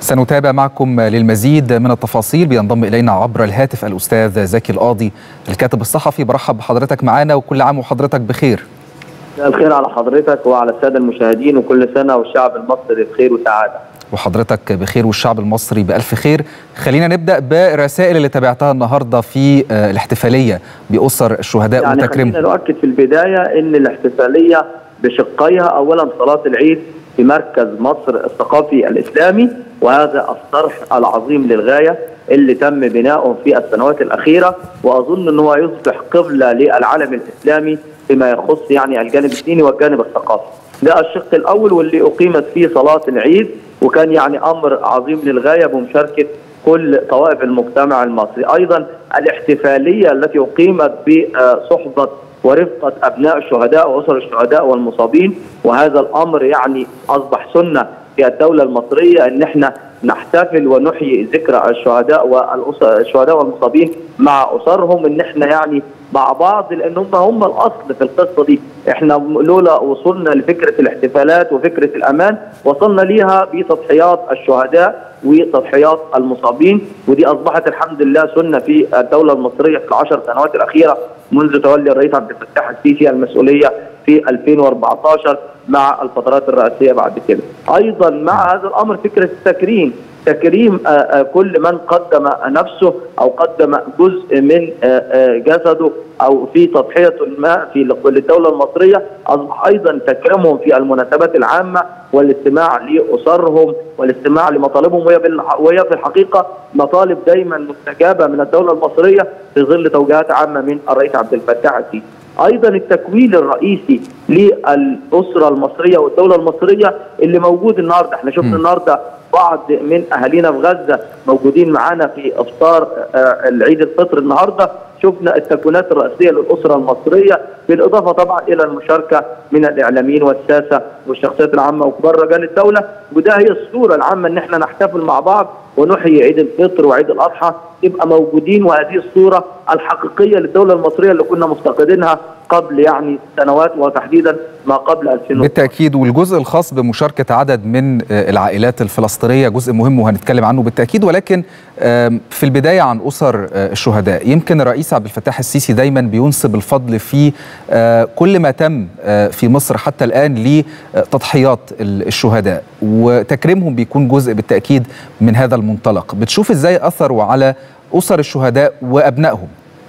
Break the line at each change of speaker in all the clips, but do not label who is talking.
سنتابع معكم للمزيد من التفاصيل بينضم الينا عبر الهاتف الاستاذ زكي القاضي الكاتب الصحفي برحب بحضرتك معانا وكل عام وحضرتك بخير
الخير على حضرتك وعلى الساده المشاهدين وكل سنه والشعب المصري بخير وسعاده
وحضرتك بخير والشعب المصري بألف خير خلينا نبدأ بالرسائل اللي تابعتها النهاردة في الاحتفالية بأسر الشهداء
يعني
وتكريمهم
خلينا نؤكد في البداية أن الاحتفالية بشقيها أولا صلاة العيد في مركز مصر الثقافي الإسلامي وهذا الصرح العظيم للغاية اللي تم بناؤه في السنوات الأخيرة وأظن أنه يصبح قبلة للعالم الإسلامي فيما يخص يعني الجانب الديني والجانب الثقافي ده الشق الأول واللي أقيمت فيه صلاة العيد وكان يعني امر عظيم للغايه بمشاركه كل طوائف المجتمع المصري، ايضا الاحتفاليه التي اقيمت بصحبه ورفقه ابناء الشهداء واسر الشهداء والمصابين وهذا الامر يعني اصبح سنه في الدوله المصريه ان احنا نحتفل ونحيي ذكرى الشهداء والشهداء والمصابين مع اسرهم ان احنا يعني مع بعض لان هم هم الاصل في القصه دي، احنا لولا وصلنا لفكره الاحتفالات وفكره الامان وصلنا ليها بتضحيات الشهداء وتضحيات المصابين ودي اصبحت الحمد لله سنه في الدوله المصريه في العشر سنوات الاخيره منذ تولي الرئيس عبد الفتاح السيسي المسؤوليه في 2014 مع الفترات الرئاسيه بعد كده. ايضا مع هذا الامر فكره التكريم تكريم كل من قدم نفسه او قدم جزء من جسده او في تضحيه ما في للدوله المصريه اصبح ايضا تكريمهم في المناسبات العامه والاستماع لاسرهم والاستماع لمطالبهم وهي وهي في الحقيقه مطالب دايما مستجابه من الدوله المصريه في ظل توجيهات عامه من الرئيس عبد الفتاح السيسي. ايضا التكوين الرئيسي للاسره المصريه والدوله المصريه اللي موجود النهارده احنا شفنا النهارده بعض من اهالينا في غزه موجودين معانا في افطار العيد الفطر النهارده شفنا التكوينات الرئيسيه للاسره المصريه بالاضافه طبعا الى المشاركه من الاعلاميين والساسه والشخصيات العامه وكبار رجال الدوله وده هي الصوره العامه ان احنا نحتفل مع بعض ونحيي عيد الفطر وعيد الاضحى يبقى موجودين وهذه الصوره الحقيقيه للدوله المصريه اللي كنا مفتقدينها قبل يعني سنوات وتحديدا ما قبل 2000
بالتاكيد والجزء الخاص بمشاركه عدد من العائلات الفلسطينيه جزء مهم وهنتكلم عنه بالتاكيد ولكن في البدايه عن اسر الشهداء يمكن الرئيس عبد الفتاح السيسي دايما بينسب الفضل في كل ما تم في مصر حتى الان لتضحيات الشهداء وتكريمهم بيكون جزء بالتاكيد من هذا المنطلق بتشوف ازاي اثروا على اسر الشهداء وابنائهم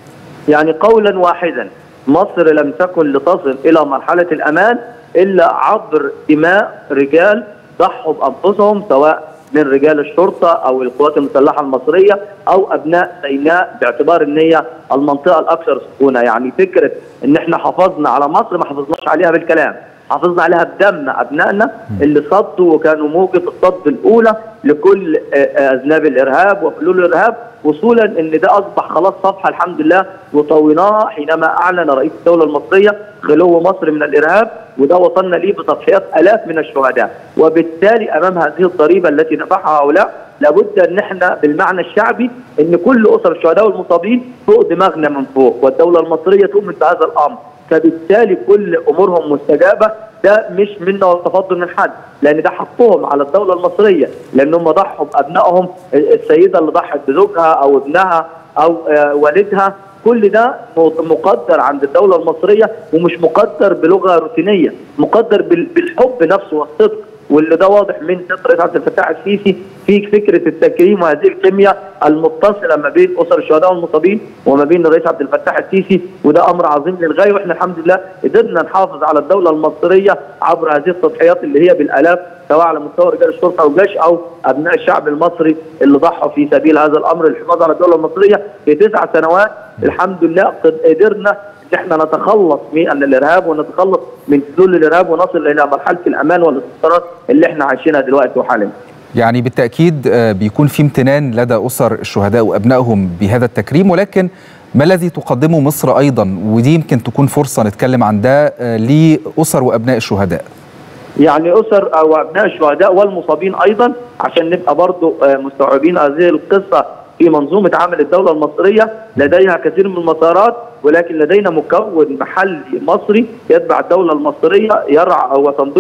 يعني قولا واحدا مصر لم تكن لتصل الى مرحله الامان الا عبر دماء رجال ضحوا بانفسهم سواء من رجال الشرطه او القوات المسلحه المصريه او ابناء سيناء باعتبار ان هي المنطقه الاكثر سكونه يعني فكره ان احنا حافظنا على مصر ما حافظناش عليها بالكلام حافظنا عليها بدم ابنائنا اللي صدوا وكانوا موجه الصد الاولى لكل اذناب الارهاب وحلول الارهاب وصولا ان ده اصبح خلاص صفحه الحمد لله وطويناه حينما اعلن رئيس الدوله المصريه خلو مصر من الارهاب وده وصلنا ليه بتضحيات الاف من الشهداء وبالتالي امام هذه الضريبه التي دفعها هؤلاء لابد ان احنا بالمعنى الشعبي ان كل اسر الشهداء والمصابين فوق دماغنا من فوق والدوله المصريه تؤمن بهذا الامر فبالتالي كل امورهم مستجابه ده مش منا ولا تفضل من حد لان ده حقهم على الدوله المصريه لان هم ضحوا بابنائهم السيده اللي ضحت بزوجها او ابنها او والدها كل ده مقدر عند الدوله المصريه ومش مقدر بلغه روتينيه مقدر بالحب نفسه والصدق واللي ده واضح من سياده عبد الفتاح السيسي في فكره التكريم وهذه الكيمياء المتصله ما بين اسر الشهداء والمصابين وما بين الرئيس عبد الفتاح السيسي وده امر عظيم للغايه واحنا الحمد لله قدرنا نحافظ على الدوله المصريه عبر هذه التضحيات اللي هي بالالاف سواء على مستوى رجال الشرطه والجيش او ابناء الشعب المصري اللي ضحوا في سبيل هذا الامر الحفاظ على الدوله المصريه في تسع سنوات الحمد لله قدرنا ان احنا نتخلص من الارهاب ونتخلص من سلول الارهاب ونصل الى مرحله الامان والاستقرار اللي احنا عايشينها دلوقتي وحاليا.
يعني بالتاكيد بيكون في امتنان لدى اسر الشهداء وابنائهم بهذا التكريم ولكن ما الذي تقدمه مصر ايضا ودي يمكن تكون فرصه نتكلم عن ده لاسر وابناء الشهداء.
يعني اسر او ابناء الشهداء والمصابين ايضا عشان نبقى برضو مستوعبين هذه القصه في منظومه عمل الدوله المصريه لديها كثير من المسارات ولكن لدينا مكون محلي مصري يتبع الدوله المصريه يرعى هو صندوق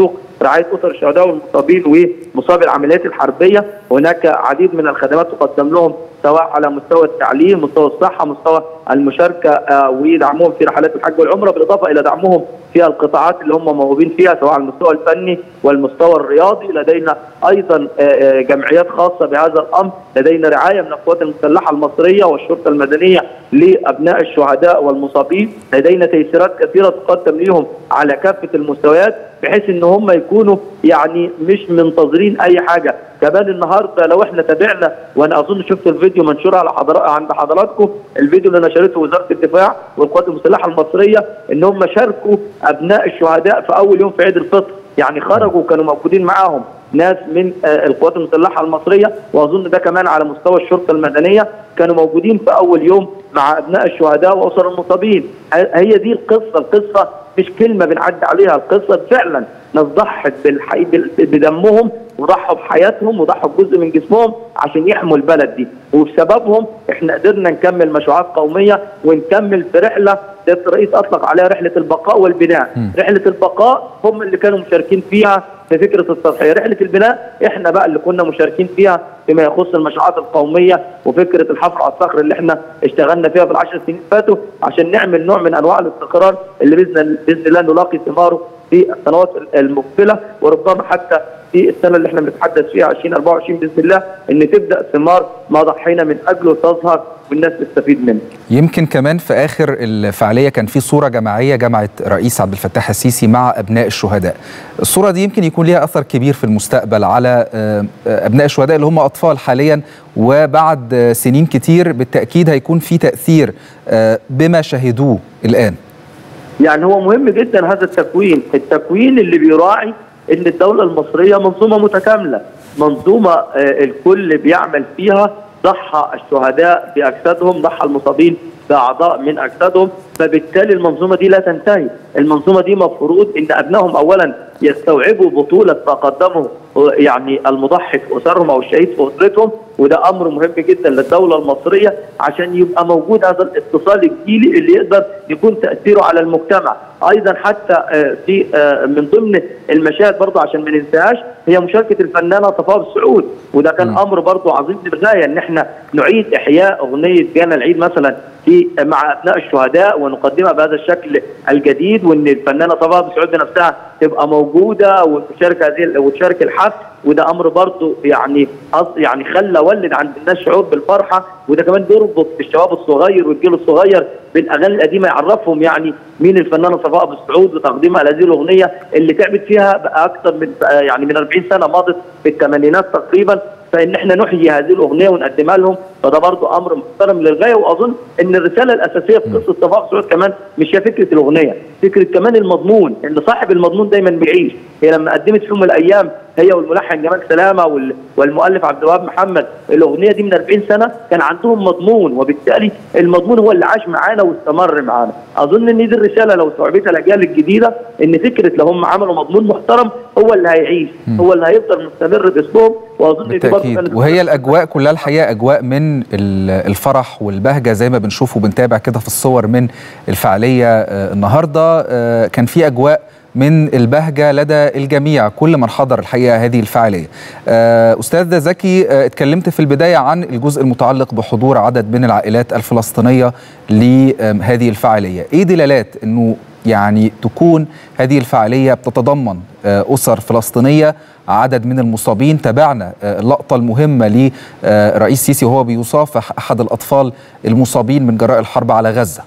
رعايه اسر الشهداء والمصابين ومصابي العمليات الحربيه هناك عديد من الخدمات تقدم لهم سواء على مستوى التعليم مستوى الصحه مستوى المشاركه آه ودعمهم في رحلات الحج والعمره بالاضافه الى دعمهم في القطاعات اللي هم موهوبين فيها سواء على المستوى الفني والمستوى الرياضي لدينا ايضا آه جمعيات خاصه بهذا الامر لدينا رعايه من القوات المسلحه المصريه والشرطه المدنيه لابناء الشهداء والمصابين لدينا تيسيرات كثيره تقدم لهم على كافه المستويات بحيث ان هم يكونوا يعني مش منتظرين اي حاجه كمان النهارده لو احنا تابعنا وانا اظن شفت الفيديو منشور على حضرات عند حضراتكم الفيديو اللي نشرته وزاره الدفاع والقوات المسلحه المصريه ان هم شاركوا ابناء الشهداء في اول يوم في عيد الفطر يعني خرجوا وكانوا موجودين معاهم ناس من القوات المسلحه المصريه واظن ده كمان على مستوى الشرطه المدنيه كانوا موجودين في اول يوم مع ابناء الشهداء واسر المصابين هي دي القصه القصه مش كلمه بنعدي عليها القصه فعلا ناس ضحت بالحي... بدمهم وضحوا بحياتهم وضحوا بجزء من جسمهم عشان يحموا البلد دي وبسببهم احنا قدرنا نكمل مشروعات قوميه ونكمل في رحله الرئيس اطلق عليها رحله البقاء والبناء م. رحله البقاء هم اللي كانوا مشاركين فيها في فكره التضحيه رحله البناء احنا بقى اللي كنا مشاركين فيها فيما يخص المشروعات القوميه وفكره الحفر على الصخر اللي احنا اشتغلنا فيها في العشر سنين فاتوا عشان نعمل نوع من انواع الاستقرار اللي باذن باذن الله نلاقي ثماره في السنوات المقبله وربما حتى في السنه اللي احنا بنتحدث فيها 2024 باذن الله ان تبدا ثمار ما ضحينا من اجله تظهر والناس تستفيد منه.
يمكن كمان في اخر الفعاليه كان في صوره جماعيه جمعت رئيس عبد الفتاح السيسي مع ابناء الشهداء. الصوره دي يمكن يكون ليها اثر كبير في المستقبل على ابناء الشهداء اللي هم اطفال حاليا وبعد سنين كتير بالتاكيد هيكون في تاثير بما شهدوه الان.
يعني هو مهم جدا هذا التكوين، التكوين اللي بيراعي ان الدوله المصريه منظومه متكامله، منظومه الكل بيعمل فيها ضحى الشهداء باجسادهم، ضحى المصابين باعضاء من اجسادهم، فبالتالي المنظومه دي لا تنتهي، المنظومه دي مفروض ان ابنائهم اولا يستوعبوا بطوله ما قدمه يعني المضحي في اسرهم او الشهيد في اسرتهم وده امر مهم جدا للدوله المصريه عشان يبقى موجود هذا الاتصال الجيلي اللي يقدر يكون تاثيره على المجتمع ايضا حتى في من ضمن المشاهد برضه عشان ما ننساهاش هي مشاركه الفنانه صفاء السعود وده كان م. امر برضه عظيم للغايه ان احنا نعيد احياء اغنيه جانا العيد مثلا في مع ابناء الشهداء ونقدمها بهذا الشكل الجديد وان الفنانه صفاء السعود بنفسها تبقى موجوده وتشارك هذه وتشارك الحفل وده امر برضه يعني يعني خلى ولد عند الناس شعور بالفرحه وده كمان بيربط الشباب الصغير والجيل الصغير بالاغاني القديمه يعرفهم يعني مين الفنانه صفاء ابو السعود وتقديمها لهذه الاغنيه اللي تعبت فيها بقى اكثر من يعني من 40 سنه مضت في الثمانينات تقريبا فان احنا نحيي هذه الاغنيه ونقدمها لهم فده برضه امر محترم للغايه واظن ان الرساله الاساسيه في قصه صفاء سعود كمان مش هي فكره الاغنيه، فكره كمان المضمون ان صاحب المضمون دايما بيعيش، هي لما قدمت في يوم من الايام هي والملحن جمال سلامه والمؤلف عبد الوهاب محمد الاغنيه دي من 40 سنه كان عندهم مضمون وبالتالي المضمون هو اللي عاش معانا واستمر معانا، اظن ان دي الرساله لو استوعبتها الاجيال الجديده ان فكره لو هم عملوا مضمون محترم هو اللي هيعيش، هو اللي هيفضل مستمر باسمهم واظن
بالتأكيد وهي الاجواء كلها الحقيقه اجواء من الفرح والبهجه زي ما بنشوف وبنتابع كده في الصور من الفعاليه النهارده كان في اجواء من البهجة لدى الجميع كل من حضر الحقيقة هذه الفعالية أستاذ زكي اتكلمت في البداية عن الجزء المتعلق بحضور عدد من العائلات الفلسطينية لهذه الفعالية إيه دلالات أنه يعني تكون هذه الفعالية بتتضمن أسر فلسطينية عدد من المصابين تابعنا اللقطة المهمة لرئيس سيسي وهو بيصافح أحد الأطفال المصابين من جراء الحرب على غزة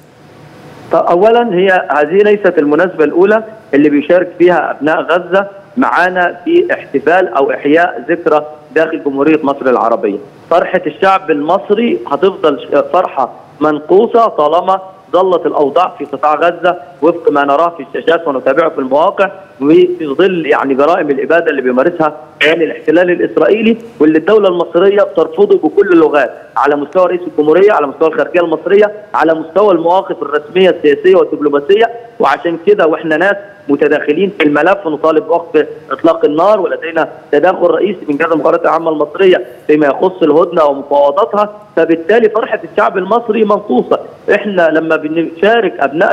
اولا هي هذه ليست المناسبه الاولى اللي بيشارك فيها ابناء غزه معانا في احتفال او احياء ذكرى داخل جمهوريه مصر العربيه. فرحه الشعب المصري هتفضل فرحه منقوصه طالما ظلت الاوضاع في قطاع غزه وفق ما نراه في الشاشات ونتابعه في المواقع وفي ظل يعني جرائم الاباده اللي بيمارسها يعني الاحتلال الاسرائيلي واللي الدوله المصريه بترفضه بكل اللغات على مستوى رئيس الجمهوريه على مستوى الخارجيه المصريه على مستوى المواقف الرسميه السياسيه والدبلوماسيه وعشان كده واحنا ناس متداخلين في الملف ونطالب بوقف اطلاق النار ولدينا تداخل رئيسي من جهاز المخابرات العامه المصريه فيما يخص الهدنه ومفاوضاتها فبالتالي فرحه الشعب المصري منقوصه احنا لما بنشارك ابنائنا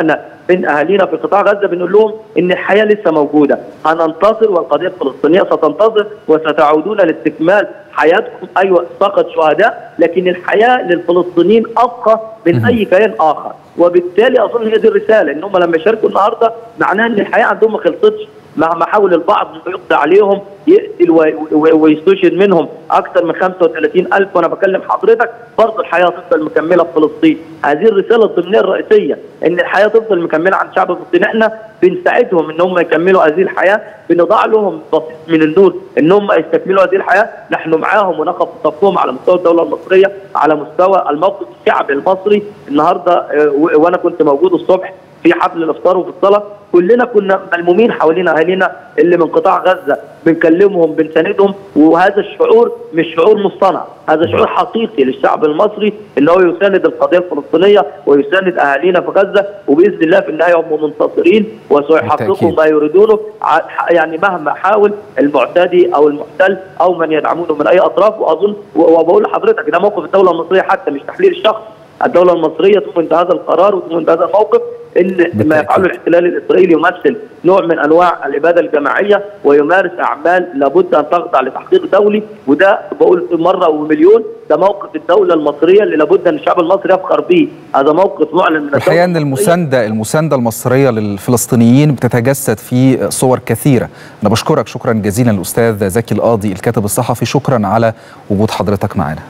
بين اهالينا في قطاع غزه بنقول لهم ان الحياه لسه موجوده هننتصر والقضيه الفلسطينيه ستنتصر وستعودون لاستكمال حياتكم ايوه فقط شهداء لكن الحياه للفلسطينيين ابقى من اي كيان اخر وبالتالي اظن هي دي الرساله ان هم لما يشاركوا النهارده معناها ان الحياه عندهم ما خلصتش مهما حاول البعض انه يقضي عليهم يقتل ويستشهد منهم اكثر من 35 الف وانا بكلم حضرتك برضه الحياه تفضل مكمله في فلسطين هذه الرساله الضمنيه الرئيسيه ان الحياه تفضل مكمله عند شعب فلسطين احنا بنساعدهم ان هم يكملوا هذه الحياه بنضع لهم بسيط من النور ان هم يستكملوا هذه الحياه نحن معاهم ونقف في صفهم على مستوى الدوله المصريه على مستوى الموقف الشعبي المصري النهارده وانا كنت موجود الصبح في حفل الافطار وفي الصلاه كلنا كنا ملمومين حوالين اهالينا اللي من قطاع غزه بنكلمهم بنساندهم وهذا الشعور مش شعور مصطنع هذا شعور حقيقي للشعب المصري ان هو يساند القضيه الفلسطينيه ويساند اهالينا في غزه وباذن الله في النهايه هم منتصرين وسيحققوا ما يريدونه يعني مهما حاول المعتدي او المحتل او من يدعمونه من اي اطراف واظن وبقول لحضرتك ده موقف الدوله المصريه حتى مش تحليل الشخص الدولة المصرية تؤمن هذا القرار وتؤمن هذا الموقف ان ما يفعله الاحتلال الاسرائيلي يمثل نوع من انواع الاباده الجماعيه ويمارس اعمال لابد ان تخضع لتحقيق دولي وده بقول مره ومليون ده موقف الدوله المصريه اللي لابد ان الشعب المصري يفخر به هذا موقف معلن من
الحقيقه ان المسانده المسانده المصريه للفلسطينيين بتتجسد في صور كثيره انا بشكرك شكرا جزيلا الاستاذ زكي القاضي الكاتب الصحفي شكرا على وجود حضرتك معنا